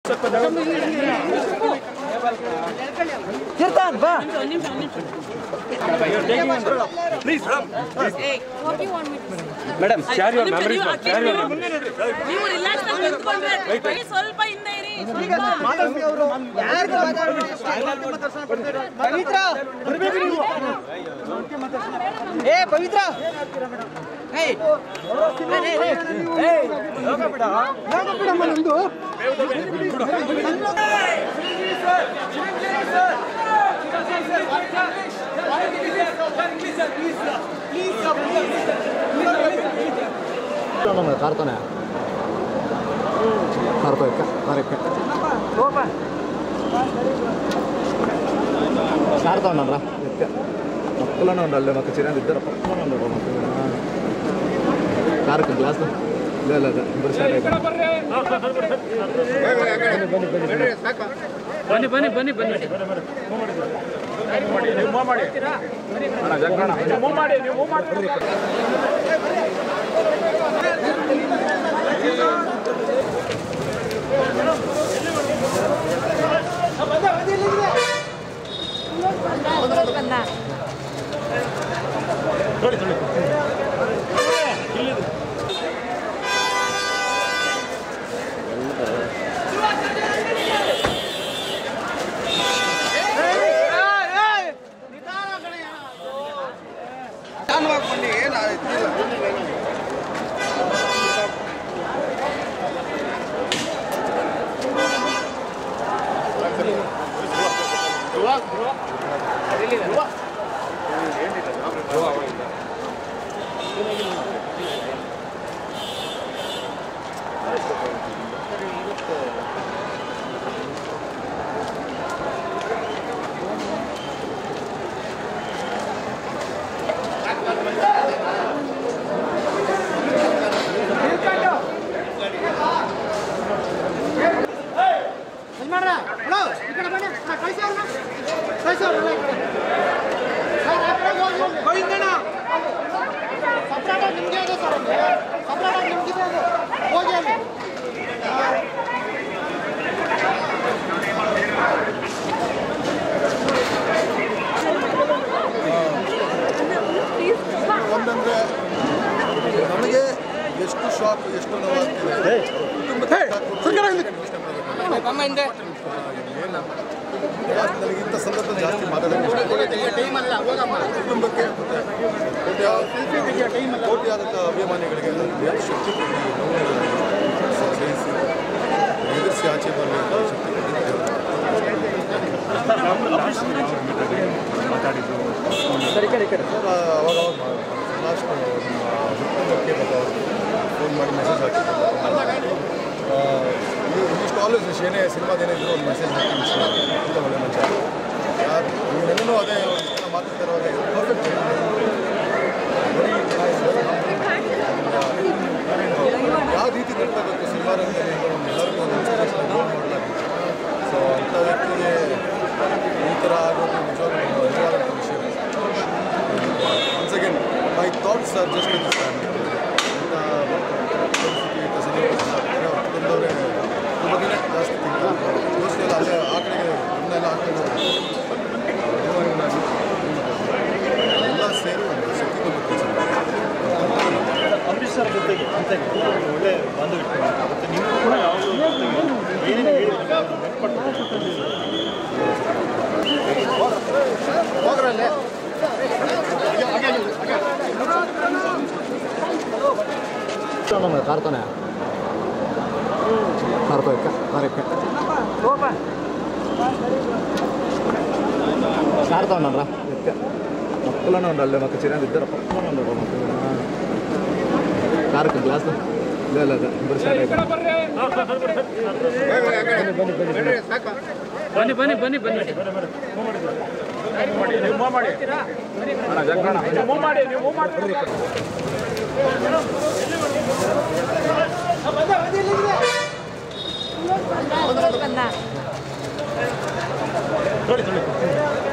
ತೀರ್ಥನ್ ಬಾ What do you want me to say? Madam share your ನೀವು memories, ma'am. atleast Share your ನೀವು- memories. ನೀವು relax ಆಗಿ ನಿಂತ್ಕೊಂಡ್ರೆ ಬರೀ ಸ್ವಲ್ಪ ಹಿಂದೆ ಇರಿ ಸ್ವಲ್ಪ ಪವಿತ್ರ ಏ ಪವಿತ್ರ ಏಯ್ ಹೋಗಬಿಡಮ್ಮ ನಂದು നമ്മൾ കാർത്തന കാർത്തോക്ക കറിക്ക കാർത്തോണ്ടല്ല എക്ക മക്കളാണ് ഉണ്ടല്ലേ മക്ക ചിരാൻ ഇద్దరు పక్కన ఉండరు మక్కలు కారుకు గ్లాస్ ಇಲ್ಲ ಇಲ್ಲ ಇಲ್ಲ ಇಬ್ಬರು ಸ್ಟಾರ್ಟ್ ಆಯ್ತು ಬನ್ನಿ ಬನ್ನಿ ಬನ್ನಿ ಬನ್ನಿ ಅಣ್ಣ, ಜಗ್ಗಣ್ಣ. ನೀವು move ಮಾಡಿ ನೀವು move ಮಾಡಿ ಬಂದ ಒಂದಂದ್ರೆ ನಮಗೆ ಎಷ್ಟು ಶಾಕ್ ಎಷ್ಟು ನೋವಾಗ್ತಿದೆ ನನಗೆ ಇಂಥ ಸಂದರ್ಭ ಜಾಸ್ತಿ ಮಾತಾಡೋಕ್ಕೆ ಕುಟುಂಬಕ್ಕೆ ಕೋಟಿ- ಕೋಟಿಯಾದಂಥ ಅಭಿಮಾನಿಗಳಿಗೆ ಏನು ಶಕ್ತಿ ಕೊಡಿ ನೋವನ್ನು ಸಹಿಸಿ ಎದುರಿಸಿ ಆಚೆ ಬರಲಿ ಅಂತ ಶಕ್ತಿ ಕೊಟ್ಟಿದ್ದೇವೆ ಅವಾಗ ಲಾಸ್ಟ್ ಕುಟುಂಬಕ್ಕೆ ಫೋನ್ ಮಾಡಿ ಮೆಸೇಜ್ ಹಾಕಿದ್ರು ಇಷ್ಟು ಆಲ್ವೇಸ್ ಏನೇ ಸಿನಿಮಾದೇನೇ ಇದ್ರು ಒಂದು ಮೆಸೇಜ್ ಹಾಕಿ ಇಂಥ ಒಳ್ಳೆ ಮನುಷ್ಯ ಯಾರು ಇವನ್ನೆಲ್ಲನೂ ಅದೇ ಇಷ್ಟು ಜನ ಮಾತಾಡ್ತಾ ಇರುವಾಗ ಪರ್ಫೆಕ್ಟ್ ಯಾವ ರೀತಿ ನಡ್ಕೋಬೇಕು ಸಿನಿಮಾ ರಂಗದಲ್ಲಿ ಅಂತ ಒಂದು ಎಲ್ಲರಿಗೂ ಒಂದು ಇನ್ಸ್ಪಿರೇಷನ್ ರೋಲ್ ಮಾಡಲಾಗಿದೆ ಸೊ ಅಂಥ ವ್ಯಕ್ತಿಗೆ ಈ ಥರ ಆಗೋದು ನಿಜವಾಗ್ಲೂ ಒಂದು ನಿಜವಾದಂಥ ವಿಷಯ once again my thoughts are just in this ಇಂಥ ಪರಿಸ್ಥಿತಿ ಇಂಥ ಸನ್ನಿವೇಶ ಅವ್ರ ಕುಟುಂಬದವರೇ ಇದ್ರ ಬಗ್ಗೆನೇ ಜಾಸ್ತಿ ತಿಂತಾರೆ ಯೋಚನೆ ಎಲ್ಲ ಅಲ್ಲೇ ಆ ಕಡೆಗೆ ಇನ್ನೆಲ್ಲ ಆ ಕಡೆ ಅಭಿಮಾನಿಗಳಾಗಿ ಎಲ್ಲ ಸೇರಿ ಒಂದು ಶಕ್ತಿ ಕೊಂಡು ಕೆಲಸ ಅಂಬರೀಶ್ ಸರ್ ಜೊತೆಗೆ ಅಂತ ಒಳ್ಳೆ ಬಾಂಧವ್ಯ ಇಟ್ಕೊಂಡಿದ್ದಾರೆ ಮತ್ತು ನೀವು ಕೂಡ ಯಾವಾಗಲೂ ಜೊತೆಗೆ ಏನೇನು ಹೇಳಿದ್ರೆ ಹೋಗ್ರಲ್ಲೇ ನಮ್ಮ ಕಾರ್ತನ ಕಾರ್ತೋಕ್ಕ ಕರಿಕ್ಕ ಕಾರ್ತೋಂಡಲ್ಲ ಎಕ್ಕ ಮಕ್ಕಳಾണ് ഉണ്ടല്ലേ മക്ക ചിരാൻ ഇద్దరు പక్కన ఉండరు മക്കൾ കാറുക്ക് ഗ്ലാസ് ಇಲ್ಲ ಇಲ್ಲ ಇಲ್ಲ ಇಬ್ಬರು ಸ್ಟಾರ್ಟ್ ಆಯ್ತು ಬನ್ನಿ ಬನ್ನಿ ಬನ್ನಿ ಬನ್ನಿ ನೀವು move ಮಾಡಿ ಅಣ್ಣ, ಜಗ್ಗಣ್ಣ. ನೀವು move ಮಾಡಿ ನೀವು move ಮಾಡಿ ಬಂದ ನೋಡಿ ನೋಡಿ